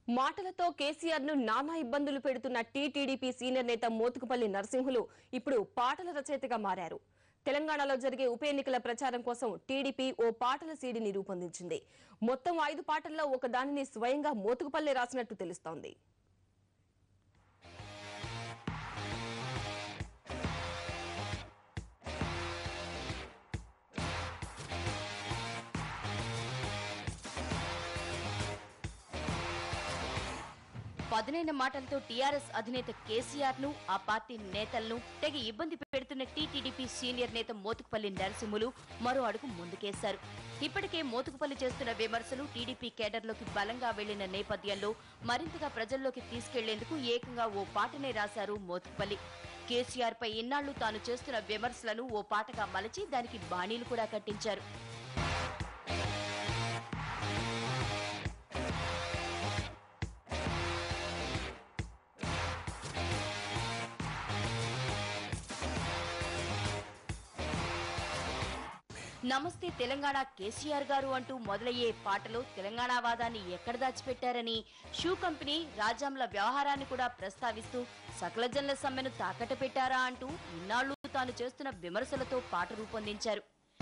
మాటలతో కేసీఆర్ ను నానా ఇబ్బందులు పెడుతున్న టీటీడీపీ సీనియర్ నేత మోతుకుపల్లి నరసింహులు ఇప్పుడు పాటల రచయితగా మారారు తెలంగాణలో జరిగే ఉప ఎన్నికల ప్రచారం కోసం టీడీపీ ఓ పాటల సీడీని రూపొందించింది మొత్తం ఐదు పాటల్లో ఒక దానిని స్వయంగా మోతుకుపల్లి రాసినట్టు తెలుస్తోంది పదునైన మాటలతో టీఆర్ఎస్ అధినేత కేసీఆర్ ను ఆ పార్టీ నేతలను తెగ ఇబ్బంది పెడుతున్న టీటీడీపీ సీనియర్ నేత మోతుకుపల్లి నరసింహులు మరో అడుగు ముందుకేశారు ఇప్పటికే మోతుకుపల్లి చేస్తున్న విమర్శలు టీడీపీ కేడర్లోకి బలంగా వెళ్లిన నేపథ్యంలో మరింతగా ప్రజల్లోకి తీసుకెళ్లేందుకు ఏకంగా ఓ పాటనే రాశారు మోతుకుపల్లి కేసీఆర్ పై ఇన్నాళ్లు తాను చేస్తున్న విమర్శలను ఓ పాటగా మలచి దానికి బాణీలు కూడా కట్టించారు నమస్తే తెలంగాణ కేసీఆర్ గారు అంటూ మొదలయ్యే పాటలో తెలంగాణ వాదాన్ని ఎక్కడ దాచిపెట్టారని షూ కంపెనీ రాజాంల వ్యవహారాన్ని కూడా ప్రస్తావిస్తూ సకల జనుల సమ్మెను తాకట్టు పెట్టారా అంటూ ఇన్నాళ్లు తాను చేస్తున్న విమర్శలతో పాట రూపొందించారు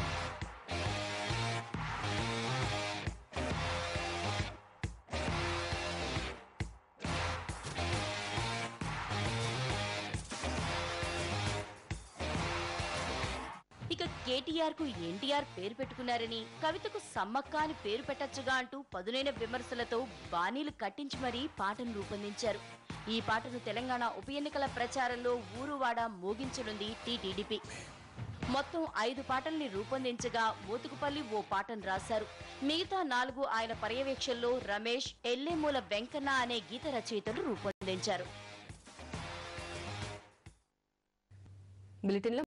ఇక కేటీఆర్ కు ఎన్టీఆర్ పేరు పెట్టుకున్నారని కవితకు సమ్మక్క అని పేరు పెట్టచ్చుగా అంటూ పదునైన విమర్శలతో బాణీలు కట్టించి మరీ పాటను రూపొందించారు ఈ పాటను తెలంగాణ ఉప ఎన్నికల ప్రచారంలో ఊరువాడ మోగించనుంది టీటీడీపీ మొత్తం ఐదు పాటల్ని రూపొందించగా మోతుకుపల్లి ఓ పాటను రాశారు మిగతా నాలుగు ఆయన పర్యవేక్షణలో రమేష్ ఎల్లెమూల వెంకన్న అనే గీత రచయితలు రూపొందించారు బులెటిన్లో